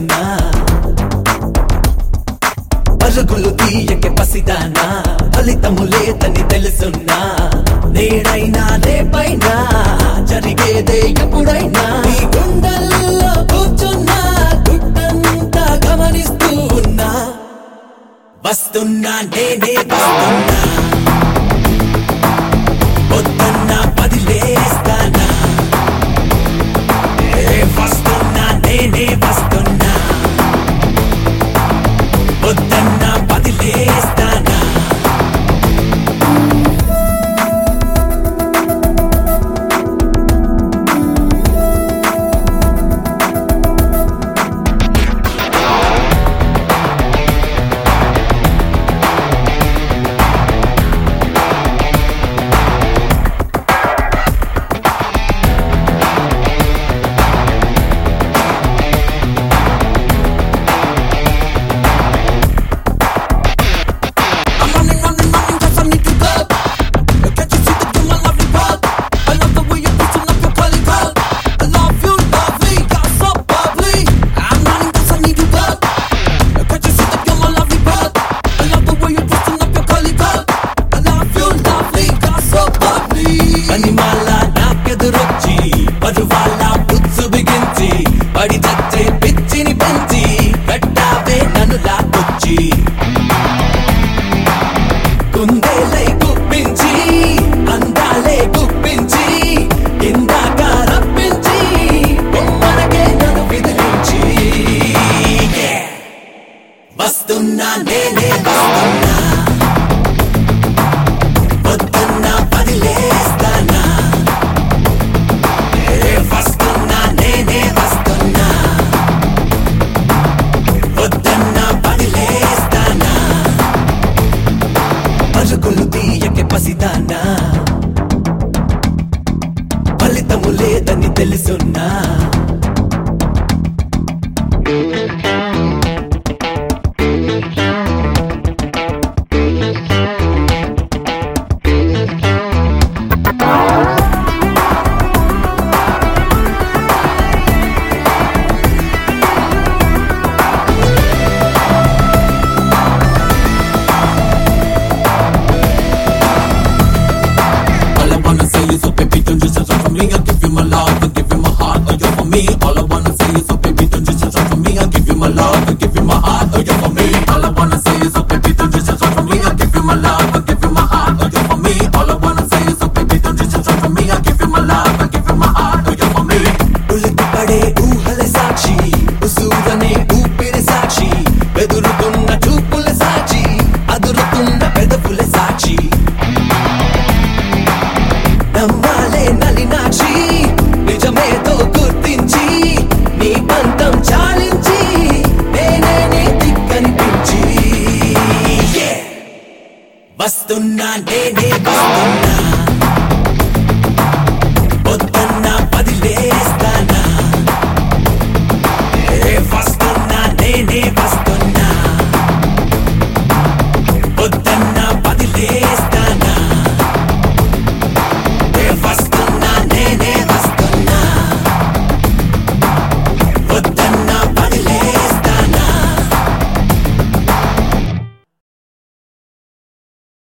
తెలుసున్నా పరుగులు తీయకే పసిదానా ఫలితము లేదని తెలుసున్నా నేడైనా రేపైనా జరిగేదే ఎప్పుడైనా నీ గుండెల్లో కూర్చున్నా గుట్టంతా గమనిస్తూ ఉన్నా వస్తున్నా నేనే వస్తున్నా వద్దన్నా పదిలేస్తానా ఏ వస్తున్నా నేనే వస్తున్నా వద్దన్నా పదిలేస్తానా I'm running, running, running, cause I need to go. Can't you see that you're my lovely pug? I love the way you're pushing up your curly curl. I love you, lovely, you're so bubbly. I'm running cause I need to go. Can't you see that you're my lovely pug? I love the way you're pushing up your curly curl. I love you, lovely, you're so bubbly. పనిమాల నాకెదురొచ్చి పరువాల పుచ్చు బిగించి పడి చచ్చే పిచ్చిని పెంచి కట్టావే నన్ను లాక్కొచ్చి కుందేలై గుప్పించి అందాలే గుప్పించి ఇందాక రప్పించి బొమ్మనకే నన్ను విదిలించి Yeah! వస్తున్నా నేనే వస్తున్నా వస్తున్నా పదిలేస్తానా ఏ వస్తున్నా నేనే వస్తున్నా వద్దన్నా పదిలేస్తానా పరుగులు తీయకే పసిదానా ఫలితము లేదని తెలుసున్నా All I wanna say is, oh baby, don't you shut up for me. I'll give you my love, I'll give you my heart, oh you're for me. All I wanna say is, oh baby, don't you shut up for me. I'll give you my love, I'll give you my heart, oh you're for me. All I wanna say is, oh baby, don't you shut up for me. I'll give you my love, I'll give you my heart, oh you're for me. All I wanna say is, oh baby, don't you shut up for me. I'll give you my love, I'll give you my heart, oh you're for me. ఉలికి పడే ఊహల సాక్షి ఉసూరనే ఊపిరి సాక్షి బెదురుతున్న చూపుల సాక్షి అదురుతున్న పెదవుల సాక్షి నమ్మాలే నలినాక్షి నిజమేదో గుర్తించి నీ పంతం చాలించి నేనే నీ దిక్కనిపించి Yeah! వస్తున్నా నేనే వస్తున్నా